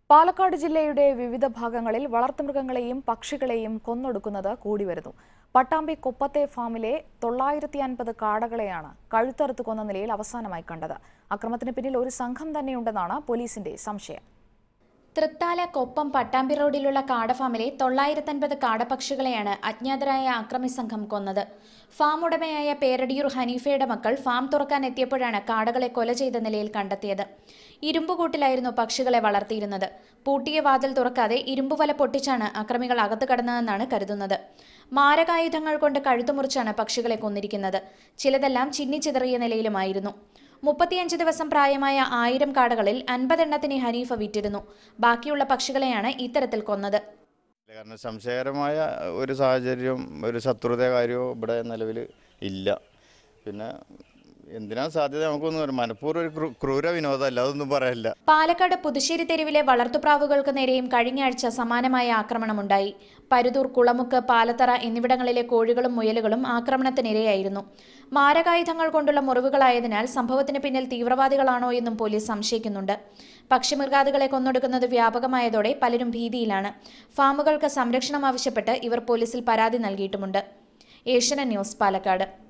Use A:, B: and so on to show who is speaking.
A: പാലക്കാട് ജില്ലയുടെ വിവിധ ഭാഗങ്ങളിൽ വളർത്തുമൃഗങ്ങളെയും പക്ഷികളെയും കൊന്നൊടുക്കുന്നത് കൂടി വരുന്നു പട്ടാമ്പി കൊപ്പത്തെ ഫാമിലെ തൊള്ളായിരത്തി അൻപത് കാടകളെയാണ് കഴുത്തറുത്ത് കൊന്ന നിലയിൽ അവസാനമായി കണ്ടത് അക്രമത്തിന് പിന്നിൽ ഒരു സംഘം തന്നെയുണ്ടെന്നാണ് പോലീസിന്റെ സംശയം
B: തൃത്താല കൊപ്പം പട്ടാമ്പി റോഡിലുള്ള കാടഫാമിലെ തൊള്ളായിരത്തൻപത് കാടപക്ഷികളെയാണ് അജ്ഞാതരായ അക്രമി സംഘം കൊന്നത് ഫാം ഉടമയായ പേരടിയൂർ ഹനീഫയുടെ മക്കൾ ഫാം തുറക്കാൻ എത്തിയപ്പോഴാണ് കാടകളെ കൊല ചെയ്ത നിലയിൽ കണ്ടെത്തിയത് ഇരുമ്പുകൂട്ടിലായിരുന്നു പക്ഷികളെ വളർത്തിയിരുന്നത് പൂട്ടിയ വാതിൽ തുറക്കാതെ ഇരുമ്പുവല പൊട്ടിച്ചാണ് അക്രമികൾ അകത്ത് കടന്നതെന്നാണ് കരുതുന്നത് മാരകായുധങ്ങൾ കൊണ്ട് കഴുത്തുമുറിച്ചാണ് പക്ഷികളെ കൊന്നിരിക്കുന്നത് ചിലതെല്ലാം ചിന്നിച്ചിതറിയ നിലയിലുമായിരുന്നു മുപ്പത്തിയഞ്ച് ദിവസം പ്രായമായ ആയിരം കാടകളിൽ അൻപതെണ്ണത്തിന് ഹനീഫ വിറ്റിരുന്നു ബാക്കിയുള്ള പക്ഷികളെയാണ് ഇത്തരത്തിൽ കൊന്നത്
C: ഇല്ല, കാരണം സംശയകരമായ ഒരു സാഹചര്യം ഒരു ശത്രുത കാര്യമോ ഇവിടെ നിലവിൽ ഇല്ല പിന്നെ എന്തിനാ സാധ്യത നമുക്കൊന്നും അറിയാം. മനഃപൂർവ്വം ഒരു ക്രൂ- ക്രൂര വിനോദമല്ല അതൊന്നും പറയാനില്ല
B: പാലക്കാട് പുതുശ്ശേരി തെരുവിലെ വളർത്തുപ്രാവുകൾക്ക് നേരെയും കഴിഞ്ഞ ആഴ്ച സമാനമായ ആക്രമണമുണ്ടായി പരുതൂർ കുളമുക്ക് പാലത്തറ എന്നിവിടങ്ങളിലെ കോഴികളും മുയലുകളും ആക്രമണത്തിനിരയായിരുന്നു മാരകായുധങ്ങൾ കൊണ്ടുള്ള മുറിവുകളായതിനാൽ സംഭവത്തിന് പിന്നിൽ തീവ്രവാദികളാണോ എന്നും പോലീസ് സംശയിക്കുന്നുണ്ട് പക്ഷിമൃഗാദികളെ കൊന്നൊടുക്കുന്നത് വ്യാപകമായതോടെ പലരും ഭീതിയിലാണ് ഫാമുകൾക്ക് സംരക്ഷണം ആവശ്യപ്പെട്ട് ഇവർ പോലീസിൽ പരാതി നൽകിയിട്ടുമുണ്ട് ഏഷ്യൻ ന്യൂസ് പാലക്കാട്